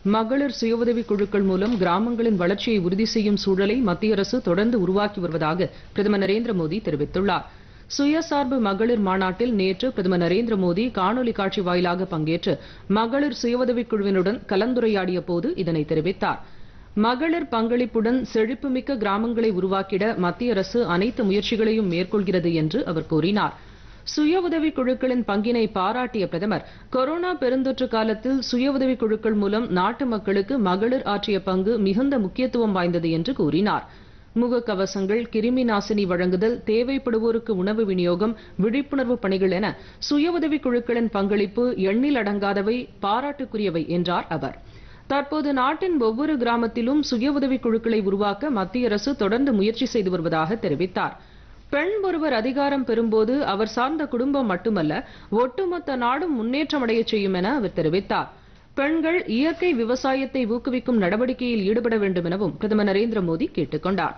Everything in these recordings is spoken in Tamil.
மகளிர் சுய உதவிக் குழுக்கள் மூலம் கிராமங்களின் வளர்ச்சியை உறுதி செய்யும் சூழலை மத்திய அரசு தொடர்ந்து உருவாக்கி வருவதாக பிரதமர் நரேந்திர மோடி தெரிவித்துள்ளார் சுயசார்பு மகளிர் மாநாட்டில் நேற்று பிரதமர் நரேந்திர மோடி காணொலி காட்சி வாயிலாக பங்கேற்று மகளிர் சுய உதவிக் குழுவினுடன் கலந்துரையாடிய போது இதனை தெரிவித்தார் மகளிர் பங்களிப்புடன் செழிப்புமிக்க கிராமங்களை உருவாக்கிட மத்திய அரசு அனைத்து முயற்சிகளையும் மேற்கொள்கிறது என்று அவர் கூறினார் சுய உதவிக் குழுக்களின் பங்கினை பாராட்டிய பிரதமர் கொரோனா பெருந்தொற்று காலத்தில் சுய உதவிக் குழுக்கள் மூலம் நாட்டு மக்களுக்கு மகளிர் ஆற்றிய பங்கு மிகுந்த முக்கியத்துவம் வாய்ந்தது என்று கூறினார் முகக்கவசங்கள் கிருமி நாசினி வழங்குதல் தேவைப்படுவோருக்கு உணவு விநியோகம் விழிப்புணர்வு பணிகள் என சுய உதவிக் குழுக்களின் பங்களிப்பு எண்ணில் அடங்காதவை பாராட்டுக்குரியவை என்றார் அவர் தற்போது நாட்டின் ஒவ்வொரு கிராமத்திலும் சுய உதவிக் குழுக்களை உருவாக்க மத்திய அரசு தொடர்ந்து முயற்சி செய்து வருவதாக தெரிவித்தார் பெண் ஒருவர் அதிகாரம் பெறும்போது அவர் சார்ந்த குடும்பம் மட்டுமல்ல ஒட்டுமொத்த நாடும் முன்னேற்றமடைய செய்யும் என அவர் தெரிவித்தார் பெண்கள் இயற்கை விவசாயத்தை ஊக்குவிக்கும் நடவடிக்கையில் ஈடுபட வேண்டும் எனவும் பிரதமர் நரேந்திர மோடி கேட்டுக் கொண்டார்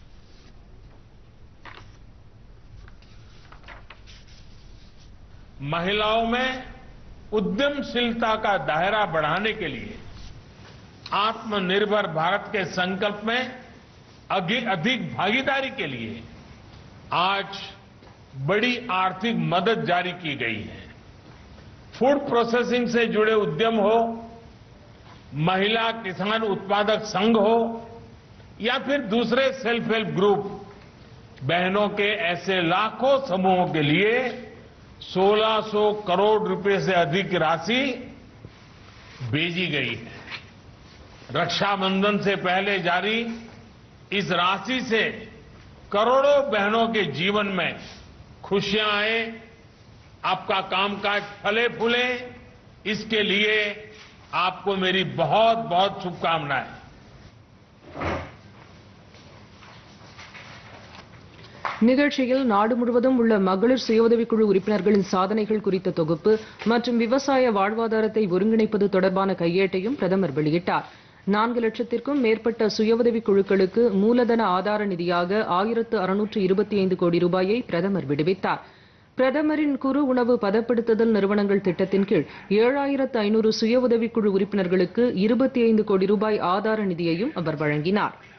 महिलाओं में उद्यमशीलता का दायरा बढ़ाने के लिए आत्मनिर्भर भारत के संकल्प में अgi- अधिक भागीदारी के लिए आज बड़ी आर्थिक मदद जारी की गई है फूड प्रोसेसिंग से जुड़े उद्यम हो महिला किसान उत्पादक संघ हो या फिर दूसरे सेल्फ हेल्प ग्रुप बहनों के ऐसे लाखों समूहों के लिए 1600 करोड़ रुपए से अधिक की राशि भेजी गई है रक्षाबंधन से पहले जारी इस राशि से करोड़ों बहनों के जीवन में खुशियां आए आपका कामकाज फले फूले इसके लिए आपको मेरी बहुत बहुत शुभकामनाएं நிகழ்ச்சியில் நாடு முழுவதும் உள்ள மகளிர் சுய உதவிக்குழு உறுப்பினர்களின் சாதனைகள் குறித்த தொகுப்பு மற்றும் விவசாய வாழ்வாதாரத்தை ஒருங்கிணைப்பது தொடர்பான கையேட்டையும் பிரதமர் வெளியிட்டார் நான்கு லட்சத்திற்கும் மேற்பட்ட சுய உதவிக் குழுக்களுக்கு மூலதன ஆதார நிதியாக ஆயிரத்து அறுநூற்று இருபத்தி ஐந்து கோடி ரூபாயை பிரதமர் விடுவித்தார் பிரதமரின் குறு உணவு பதப்படுத்துதல் நிறுவனங்கள் திட்டத்தின் கீழ் ஏழாயிரத்து ஐநூறு சுய உதவிக்குழு உறுப்பினர்களுக்கு இருபத்தி ஐந்து கோடி ரூபாய் ஆதார நிதியையும் அவர் வழங்கினார்